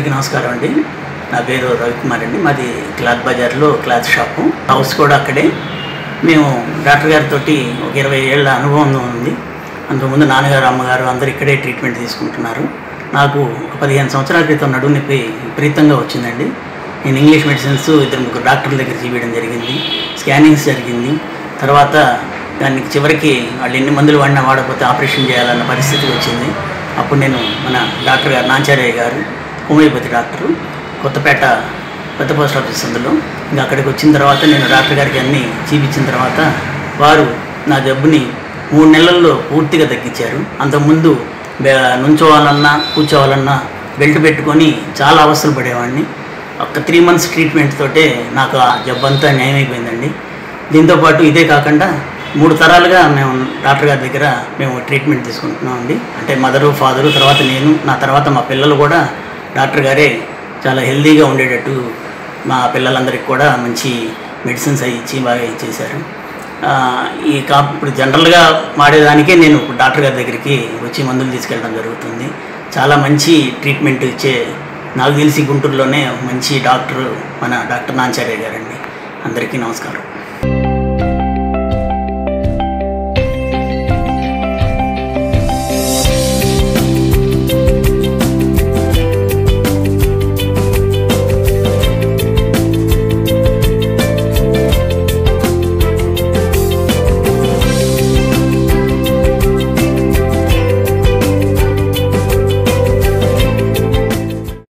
అందరికీ నమస్కారం అండి నా పేరు రవికుమార్ అండి మాది క్లాత్ బజార్లో క్లాత్ షాపు హౌస్ కూడా అక్కడే మేము డాక్టర్ గారితో ఒక ఇరవై ఏళ్ళ అనుభవం ఉంది అంతకుముందు నాన్నగారు అమ్మగారు అందరు ఇక్కడే ట్రీట్మెంట్ తీసుకుంటున్నారు నాకు ఒక పదిహేను సంవత్సరాల క్రితం నడుము నొప్పి విపరీతంగా వచ్చిందండి నేను ఇంగ్లీష్ మెడిసిన్స్ ఇద్దరు ముగ్గురు డాక్టర్ల దగ్గర చూపించడం జరిగింది స్కానింగ్స్ జరిగింది తర్వాత దానికి చివరికి వాళ్ళు ఎన్ని మందులు వాడినా వాడకపోతే ఆపరేషన్ చేయాలన్న పరిస్థితి వచ్చింది అప్పుడు నేను మన డాక్టర్ గారు నాంచార్య గారు హోమియోపతి డాక్టరు కొత్తపేట పెద్ద పోస్ట్ ఆఫీస్ అందులో ఇంకా అక్కడికి వచ్చిన తర్వాత నేను డాక్టర్ గారికి అన్నీ చూపించిన తర్వాత వారు నా జబ్బుని మూడు నెలల్లో పూర్తిగా తగ్గించారు అంతకుముందు బె- నుంచోవాలన్నా కూర్చోవాలన్నా బెల్ట్ పెట్టుకొని చాలా అవస్థలు పడేవాడిని ఒక త్రీ మంత్స్ ట్రీట్మెంట్ తోటే నాకు ఆ జబ్బంతా న్యాయమైపోయిందండి దీంతోపాటు ఇదే కాకుండా మూడు తరాలుగా మేము డాక్టర్ గారి దగ్గర మేము ట్రీట్మెంట్ తీసుకుంటున్నామండి అంటే మదరు ఫాదరు తర్వాత నేను నా తర్వాత మా పిల్లలు కూడా డాక్టర్ గారే చాలా హెల్తీగా ఉండేటట్టు మా పిల్లలందరికీ కూడా మంచి మెడిసిన్స్ అవి ఇచ్చి బాగా ఇచ్చేశారు ఆ, ఈ కా ఇప్పుడు జనరల్గా వాడేదానికే నేను ఇప్పుడు డాక్టర్ గారి దగ్గరికి వచ్చి మందులు తీసుకెళ్ళడం జరుగుతుంది చాలా మంచి ట్రీట్మెంట్ ఇచ్చే నాకు తెలిసి గుంటూరులోనే మంచి డాక్టర్ మన డాక్టర్ నాంచార్య గారండి అందరికీ నమస్కారం